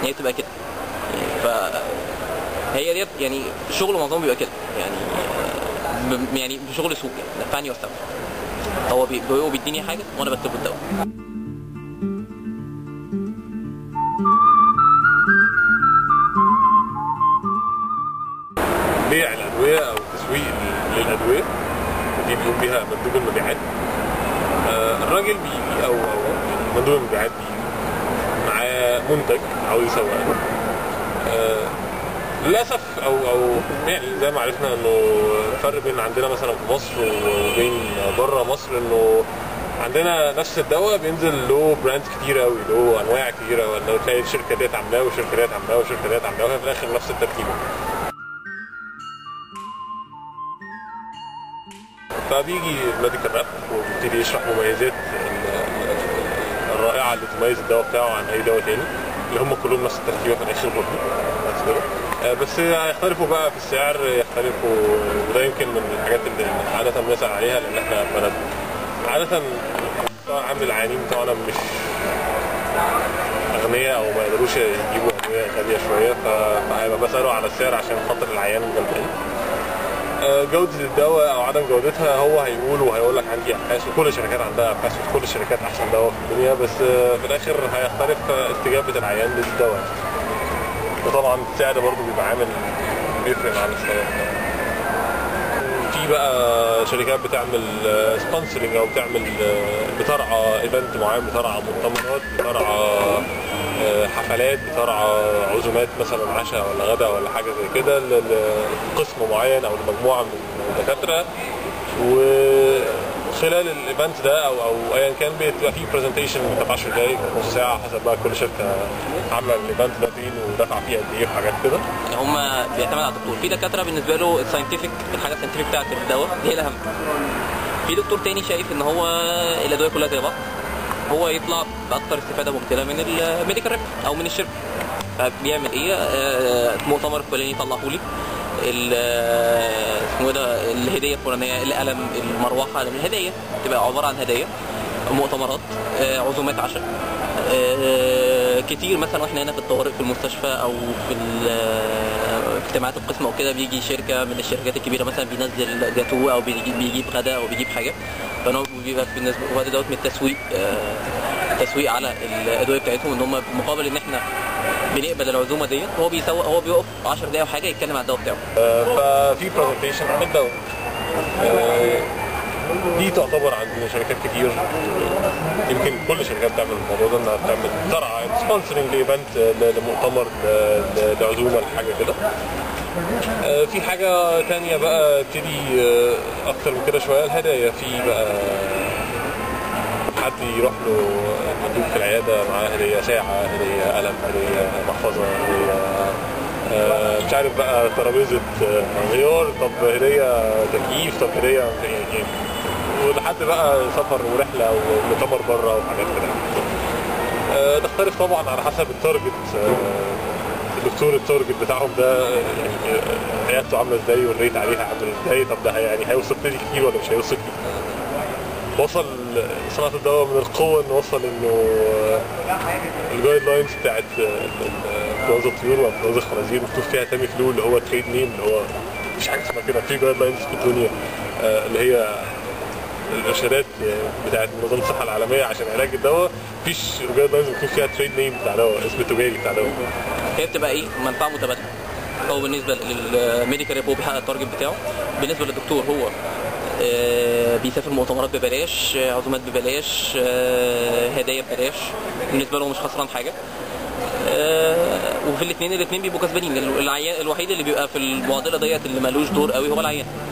هي بتبقى كده ف هي ديت يعني الشغل معظمه بيبقى كده يعني آه، ب- يعني بشغل سوق يعني دفعني واستنفع هو بي- هو بيديني حاجه وانا بكتب له الدواء بيع الادويه او تسويق للادويه دي بيقوم بيها مندوب المبيعات آه، الراجل بيجي او او مندوب المبيعات بيجي معاه منتج عاوز يسوقه آه، للاسف او او يعني زي ما عرفنا انه الفرق بين عندنا مثلا في مصر وبين بره مصر انه عندنا نفس الدواء بينزل له براندز كتير قوي له انواع كتيره وانه تلاقي الشركه ديت عاملاه والشركه ديت عاملاه والشركه ديت عاملاه وهي في الاخر نفس التركيبه فبيجي الميديكال راب وبيبتدي يشرح مميزات ال- ال- الرائعه اللي تميز الدواء بتاعه عن اي دواء تاني اللي هم كلهم نفس التركيبه في الاخر برضه بس كده. آه، بس هيختلفوا بقى في السعر يختلفوا وده يمكن من الحاجات اللي عاده بنسال عليها لان احنا بلد عاده القطاع العام العيانين بتوعنا مش اغنياء او ما يقدروش يجيبوا ادويه غاليه شويه ف- فهيبقى بساله على السعر عشان خاطر العيان غلبان آه، جودة الدواء أو عدم جودتها هو هيقول وهيقول لك عندي أبحاث وكل الشركات عندها أبحاث وكل الشركات أحسن دواء في الدنيا بس آه، في الآخر هيختلف آه، استجابة العيان للدواء وطبعا السعر برضه بيبقى عامل بيفرق معانا شوية في بقى شركات بتعمل سبونسرنج او بتعمل آه، بترعى ايفنت معين بترعى مؤتمرات بترعى آه، حفلات بترعى عزومات مثلا عشاء ولا غدا ولا حاجه زي كده ل- لقسم معين او لمجموعه من الدكاتره وخلال الايفنت ده او او ايا كان بتبقى فيه برزنتيشن بتاعت 10 دقايق نص ساعه حسب بقى كل شركه عامله الايفنت ده فين ودفع فيه قد ايه وحاجات كده هم بيعتمد على الدكتور في دكاتره بالنسبه له الساينتفك الحاجه الساينتفك بتاعت الدواء هي الاهم في دكتور تاني شايف ان هو الادويه كلها زي بعض هو يطلع باكتر استفاده ممكنه من الميديكال ريب او من الشركه فبيعمل ايه آه، مؤتمر فلاني يطلعه لي ال- آه، اسمه ايه ده الهديه الفلانيه القلم المروحه الهديه تبقى عباره عن هدايا مؤتمرات آه، عزومات عشاء آه، كتير مثلا واحنا هنا في الطوارئ في المستشفى او في ال- آه، في اجتماعات القسم او كده بيجي شركه من الشركات الكبيره مثلا بينزل جاتوه او بيجيب, بيجيب غداء او بيجيب حاجه فانا بيبقى بالنسبه وهذا دوت من التسويق آه، تسويق على الادويه بتاعتهم ان هم مقابل ان احنا بنقبل العزومه ديت هو بيسوق هو بيقف 10 دقايق او حاجه يتكلم عن الدواء بتاعه آه، ففي برزنتيشن عن الدواء آه، دي تعتبر عند شركات كتير يمكن كل الشركات بتعمل الموضوع ده انها بتعمل ترعى سبونسرنج لايفنت ل- لمؤتمر ل- ل- لعزومه لحاجه كده آه، في حاجه تانية بقى تبتدي آه، اكتر من كده شويه الهدايا في بقى حد يروح له مندوب في العياده معاه هديه ساعه هديه قلم هديه محفظه هديه آه، مش عارف بقى ترابيزه آه، غيار طب هديه تكييف طب هديه يعني ولحد بقى سفر ورحله ومؤتمر بره وحاجات كده آه، تختلف طبعا على حسب التارجت آه، الدكتور التارجت بتاعهم ده يعني آه، عيادته عامله ازاي والريت عليها عامل ازاي طب ده هي- يعني هيوصل لي كتير ولا مش هيوصل لي وصل صناعة الدواء من القوة انه وصل انه الجايد لاينز بتاعت انفلونزا الطيور وانفلونزا الخنازير مكتوب فيها تامي فلو اللي هو تريد نيم اللي هو مفيش حاجة اسمها كده في جايد لاينز في الدنيا آه، اللي هي الارشادات بتاعت منظمة الصحة العالمية عشان علاج الدواء مفيش جايد لاينز مكتوب فيها تريد نيم بتاع دواء اسم التجاري بتاع دواء هي بتبقى ايه منفعه متبادله هو بالنسبه للميديكال ريب هو بيحقق التارجت بتاعه بالنسبه للدكتور هو آه، بيسافر مؤتمرات ببلاش آه، عزومات ببلاش آه، هدايا ببلاش بالنسبه له مش خسران حاجه آه، وفي الاثنين الاثنين بيبقوا كسبانين العيان الوحيد اللي بيبقى في المعضله ديت اللي ملوش دور قوي هو العيان